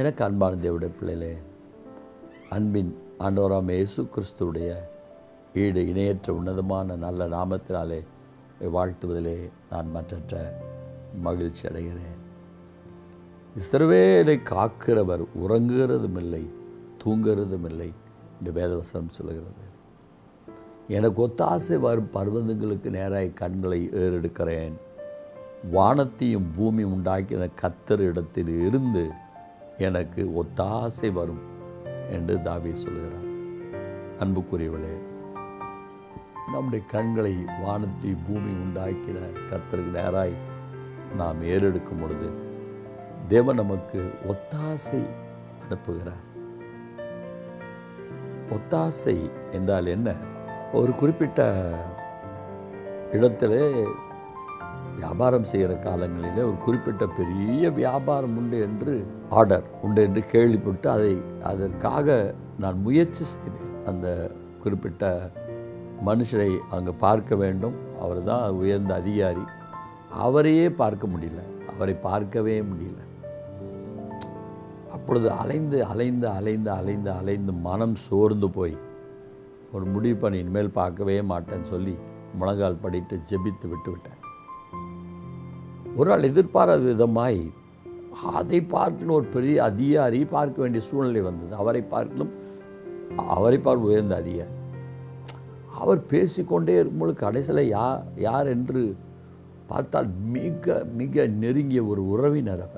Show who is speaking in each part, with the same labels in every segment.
Speaker 1: எனக்கு அன்பான தேவடைய பிள்ளைகளே அன்பின் ஆண்டவராம் இயேசு கிறிஸ்துவுடைய ஈடு இணையற்ற உன்னதமான நல்ல நாமத்தினாலே வாழ்த்துவதிலே நான் மற்றற்ற மகிழ்ச்சி அடைகிறேன் இஸ்ரவேலை காக்கிறவர் உறங்குகிறதும் இல்லை தூங்குகிறதும் இல்லை இந்த வேதவசனம் சொல்லுகிறது எனக்கு ஒத்தாசை வரும் பர்வதங்களுக்கு நேராக கண்களை ஏறெடுக்கிறேன் வானத்தையும் பூமி உண்டாக்கின கத்தர் இடத்தில் இருந்து எனக்கு ஒத்தாசை வரும் என்று தாவி சொல்கிறார் அன்புக்குரியவளே நம்முடைய கண்களை வானத்தை பூமி உண்டாக்கின கத்தருக்கு நேராய் நாம் ஏறெடுக்கும் பொழுது தேவன் நமக்கு ஒத்தாசை அனுப்புகிறார் ஒத்தாசை என்றால் என்ன ஒரு குறிப்பிட்ட இடத்திலே வியாபாரம் செய்கிற காலங்களிலே ஒரு குறிப்பிட்ட பெரிய வியாபாரம் உண்டு என்று ஆர்டர் உண்டு என்று கேள்விப்பட்டு அதை அதற்காக நான் முயற்சி செய்தேன் அந்த குறிப்பிட்ட மனுஷரை அங்கே பார்க்க வேண்டும் அவர் தான் உயர்ந்த அதிகாரி அவரையே பார்க்க முடியல அவரை பார்க்கவே முடியல அப்பொழுது அலைந்து அலைந்து அலைந்து அலைந்து அலைந்து மனம் சோர்ந்து போய் ஒரு முடிவு பண்ணி இனிமேல் பார்க்கவே மாட்டேன்னு சொல்லி முழங்கால் படிட்டு ஜெபித்து விட்டு விட்டேன் ஒரு நாள் எதிர்பாராத விதமாய் அதை பார்க்கணும் ஒரு பெரிய அதிகாரி பார்க்க வேண்டிய சூழ்நிலை வந்தது அவரை பார்க்கலும் அவரை பார்க்க உயர்ந்த அதிகாரி அவர் பேசிக்கொண்டே இருக்கும்போது கடைசியில் யா யார் என்று பார்த்தால் மிக மிக நெருங்கிய ஒரு உறவினர் அவர்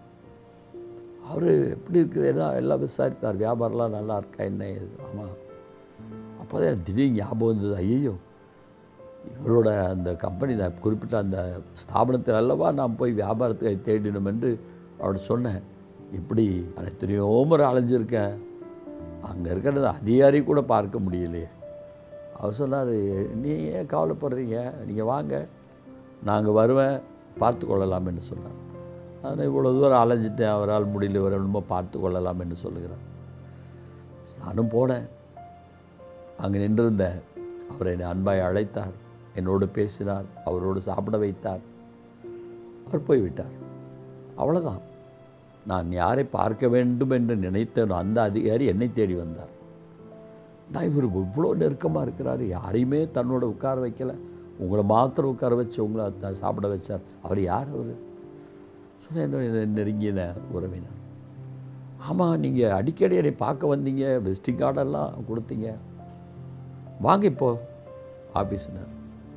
Speaker 1: அவர் எப்படி இருக்குது எல்லாம் எல்லாம் விசாரித்தார் வியாபாரம்லாம் நல்லா இருக்கா என்ன ஏது ஆமாம் அப்போ தான் எனக்கு திடீர்னு ஞாபகம் வந்தது ஐயோ இவரோட அந்த கம்பெனி தான் குறிப்பிட்ட அந்த ஸ்தாபனத்தில் அல்லவா நான் போய் வியாபாரத்துக்கு தேடினோம் என்று அவர்கிட்ட சொன்னேன் இப்படி நான் எத்தனையோ முறை அலைஞ்சிருக்கேன் அங்கே இருக்கிற அதிகாரி கூட பார்க்க முடியலையே அவர் சொன்னார் நீ ஏன் கவலைப்படுறீங்க நீங்கள் வாங்க நாங்கள் வருவேன் பார்த்து கொள்ளலாம் என்று சொன்னார் நான் இவ்வளோ தூரம் அலைஞ்சிட்டேன் அவரால் முடியல வரணுமோ பார்த்து கொள்ளலாம் என்று சொல்லுகிறார் நானும் போனேன் அங்கே நின்றிருந்தேன் அவர் என்னை அன்பாய் அழைத்தார் என்னோடு பேசினார் அவரோடு சாப்பிட வைத்தார் அவர் போய்விட்டார் அவ்வளோதான் நான் யாரை பார்க்க வேண்டும் என்று நினைத்தேனோ அந்த அதிகாரி என்னை தேடி வந்தார் நான் இவர் இவ்வளோ நெருக்கமாக இருக்கிறார் யாரையுமே தன்னோட உட்கார வைக்கல உங்களை மாத்திரம் உட்கார வச்சு உங்களை த- சாப்பிட வச்சார் அவர் யார் அவர் சொன்ன என்ன நெருங்கின உறவினர் ஆமாம் நீங்கள் அடிக்கடி என்னை பார்க்க வந்தீங்க விசிட்டிங் கார்டெல்லாம் கொடுத்தீங்க வாங்க இப்போ ஆஃபீஸ்னர்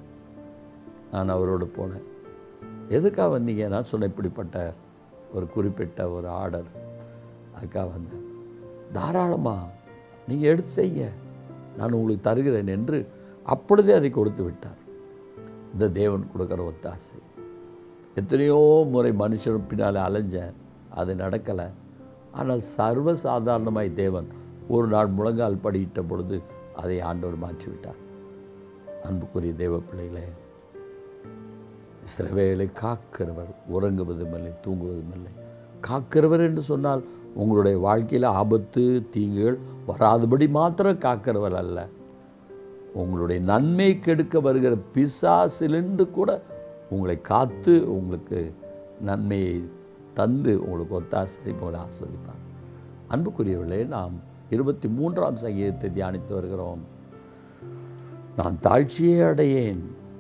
Speaker 1: நான் அவரோடு போனேன் எதுக்காக வந்தீங்க நான் சொன்னேன் இப்படிப்பட்ட ஒரு குறிப்பிட்ட ஒரு ஆர்டர் அதுக்காக வந்தேன் தாராளமாக நீங்கள் எடுத்து செய்யுங்க நான் உங்களுக்கு தருகிறேன் என்று அப்பொழுதே அதை கொடுத்து விட்டார் இந்த தேவன் கொடுக்குற ஒத்தாசை எத்தனையோ முறை மனுஷன் பின்னால் அலைஞ்சேன் அது நடக்கலை ஆனால் சர்வசாதாரணமாய் தேவன் ஒரு நாள் முழங்கால் படியிட்ட பொழுது அதை ஆண்டவர் மாற்றிவிட்டார் அன்புக்குரிய தேவ பிள்ளைகளே சிறவேலை காக்கிறவர் உறங்குவதும் இல்லை தூங்குவதும் இல்லை காக்கிறவர் என்று சொன்னால் உங்களுடைய வாழ்க்கையில் ஆபத்து தீங்குகள் வராதபடி மாத்திரம் காக்கிறவர் அல்ல உங்களுடைய நன்மை கெடுக்க வருகிற பிசாசிலிருந்து கூட உங்களை காத்து உங்களுக்கு நன்மையை தந்து உங்களுக்கு ஒத்தாசை உங்களை ஆஸ்வதிப்பார் அன்புக்குரியவர்களே நாம் இருபத்தி மூன்றாம் சங்கீதத்தை தியானித்து வருகிறோம் நான் தாழ்ச்சியே அடையேன்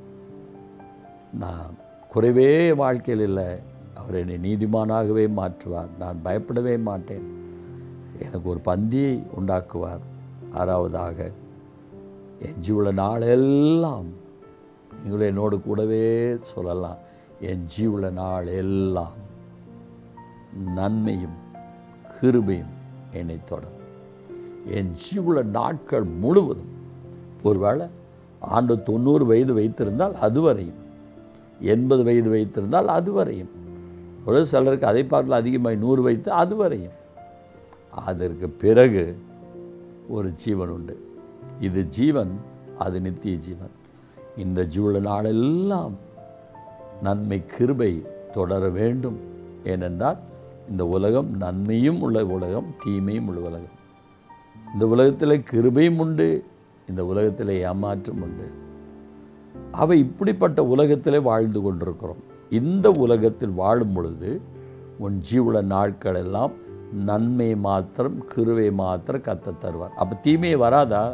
Speaker 1: நான் குறைவே வாழ்க்கையில் இல்லை அவர் என்னை நீதிமானாகவே மாற்றுவார் நான் பயப்படவே மாட்டேன் எனக்கு ஒரு பந்தியை உண்டாக்குவார் ஆறாவதாக என் ஜீவுள்ள நாளெல்லாம் நீங்களும் என்னோடு கூடவே சொல்லலாம் என் ஜீவுள்ள நாள் எல்லாம் நன்மையும் கிருபையும் என்னை தொடரும் என் ஜீவுள்ள நாட்கள் முழுவதும் ஒருவேளை ஆண்டு தொண்ணூறு வயது வைத்திருந்தால் அதுவரையும் எண்பது வயது வைத்திருந்தால் அதுவரையும் ஒரு சிலருக்கு அதை பார்க்கல அதிகமாக நூறு வைத்து அதுவரையும் அதற்கு பிறகு ஒரு ஜீவன் உண்டு இது ஜீவன் அது நித்திய ஜீவன் இந்த ஜீவுள்ள நாளெல்லாம் நன்மை கிருபை தொடர வேண்டும் ஏனென்றால் இந்த உலகம் நன்மையும் உள்ள உலகம் தீமையும் உள்ள உலகம் இந்த உலகத்தில் கிருபையும் உண்டு இந்த உலகத்தில் ஏமாற்றம் உண்டு அவை இப்படிப்பட்ட உலகத்திலே வாழ்ந்து கொண்டிருக்கிறோம் இந்த உலகத்தில் வாழும் பொழுது உன் ஜீவுல நாட்கள் எல்லாம் நன்மை மாத்திரம் கிருவை மாத்திரம் கத்த தருவார் அப்போ தீமை வராதா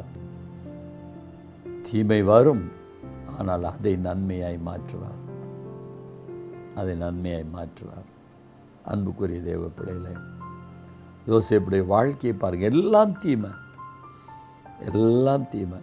Speaker 1: தீமை வரும் ஆனால் அதை நன்மையாய் மாற்றுவார் அதை நன்மையாய் மாற்றுவார் அன்புக்குரிய தேவ பிள்ளைகளே யோசேப்புடைய வாழ்க்கையை பாருங்க எல்லாம் தீமை எல்லாம் தீமை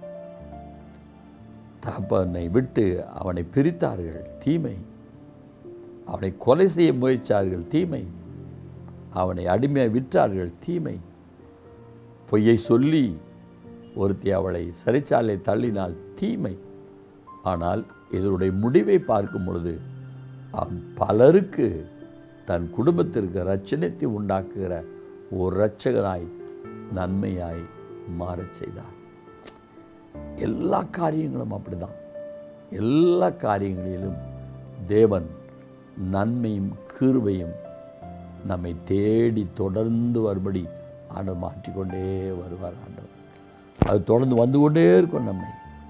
Speaker 1: தகப்பனை விட்டு அவனை பிரித்தார்கள் தீமை அவனை கொலை செய்ய முயற்சார்கள் தீமை அவனை அடிமையாக விற்றார்கள் தீமை பொய்யை சொல்லி ஒருத்தி அவளை சிறைச்சாலை தள்ளினால் தீமை ஆனால் இதனுடைய முடிவை பார்க்கும் பொழுது அவன் பலருக்கு தன் குடும்பத்திற்கு ரட்சணத்தை உண்டாக்குகிற ஒரு இரட்சகனாய் நன்மையாய் மாறச் செய்தார் எல்லா காரியங்களும் அப்படிதான் எல்லா காரியங்களிலும் தேவன் நன்மையும் கிருபையும் நம்மை தேடி தொடர்ந்து வரும்படி ஆண்டவர் மாற்றிக்கொண்டே வருவார் ஆண்டவர் அது தொடர்ந்து வந்து கொண்டே இருக்கும் நம்மை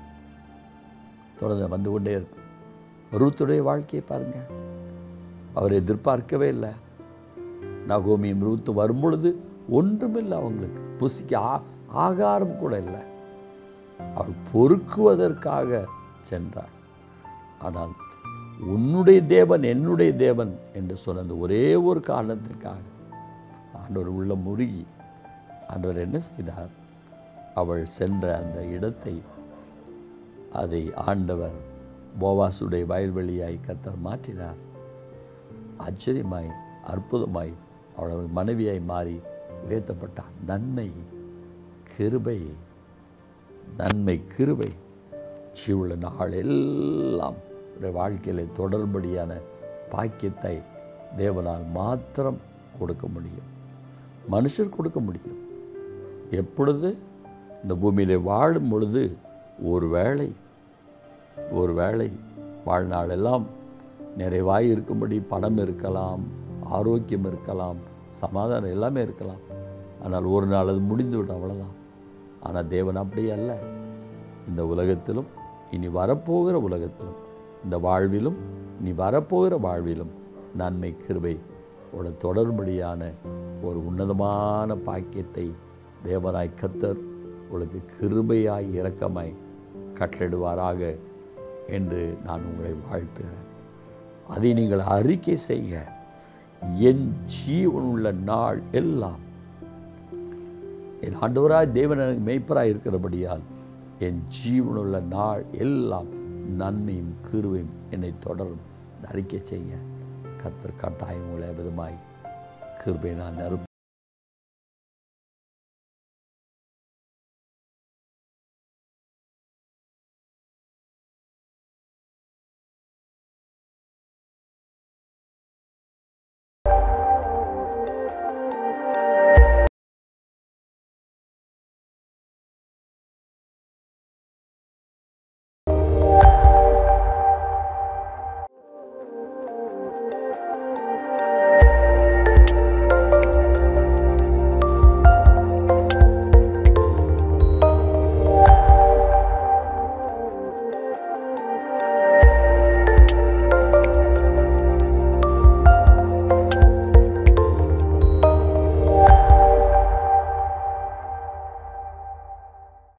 Speaker 1: தொடர்ந்து வந்து கொண்டே இருக்கும் ரூத்துடைய வாழ்க்கையை பாருங்க அவர் எதிர்பார்க்கவே இல்லை நகோமியும் ரூத்து வரும்பொழுது ஒன்றுமில்லை அவங்களுக்கு புசிக்க ஆ ஆகாரம் கூட இல்லை அவள் பொறுக்குவதற்காக சென்றாள் ஆனால் உன்னுடைய தேவன் என்னுடைய தேவன் என்று சொன்ன அந்த ஒரே ஒரு காரணத்திற்காக ஆண்டவர் உள்ள முருகி ஆண்டவர் என்ன செய்தார் அவள் சென்ற அந்த இடத்தை அதை ஆண்டவர் போவாசுடைய வயல்வெளியாய் கர்த்தர் மாற்றினார் ஆச்சரியமாய் அற்புதமாய் அவள் அவள் மனைவியாய் மாறி உயர்த்தப்பட்டார் நன்மை கிருபை நன்மை கிருபை ஜீவுள்ள நாள் எல்லாம் உடைய வாழ்க்கையில் தொடர்படியான பாக்கியத்தை தேவனால் மாத்திரம் கொடுக்க முடியும் மனுஷர் கொடுக்க முடியும் எப்பொழுது இந்த பூமியிலே வாழும் பொழுது ஒரு வேளை ஒரு வேளை வாழ்நாளெல்லாம் நிறைவாய் இருக்கும்படி பணம் இருக்கலாம் ஆரோக்கியம் இருக்கலாம் சமாதானம் எல்லாமே இருக்கலாம் ஆனால் ஒரு நாள் அது முடிந்து விடும் அவ்வளோதான் ஆனால் தேவன் அப்படி அல்ல இந்த உலகத்திலும் இனி வரப்போகிற உலகத்திலும் இந்த வாழ்விலும் இனி வரப்போகிற வாழ்விலும் நன்மை கிருபை உட தொடர்படியான ஒரு உன்னதமான பாக்கியத்தை தேவனாய் கர்த்தர் உங்களுக்கு கிருபையாய் இரக்கமாய் கட்டளிடுவாராக என்று நான் உங்களை வாழ்த்துகிறேன் அதை நீங்கள் அறிக்கை செய்ய என் ஜீவனுள்ள நாள் எல்லாம் என் ஆண்டவராய் தேவன் எனக்கு மெய்ப்பராய் இருக்கிறபடியால் என் ஜீவனுள்ள நாள் எல்லாம் நன்மையும் கிருவையும் என்னை தொடரும் இந்த அறிக்கை செய்ய கர்த்தர் கட்டாயம் உங்களை விதமாய் கிருபை நான் நிரப்ப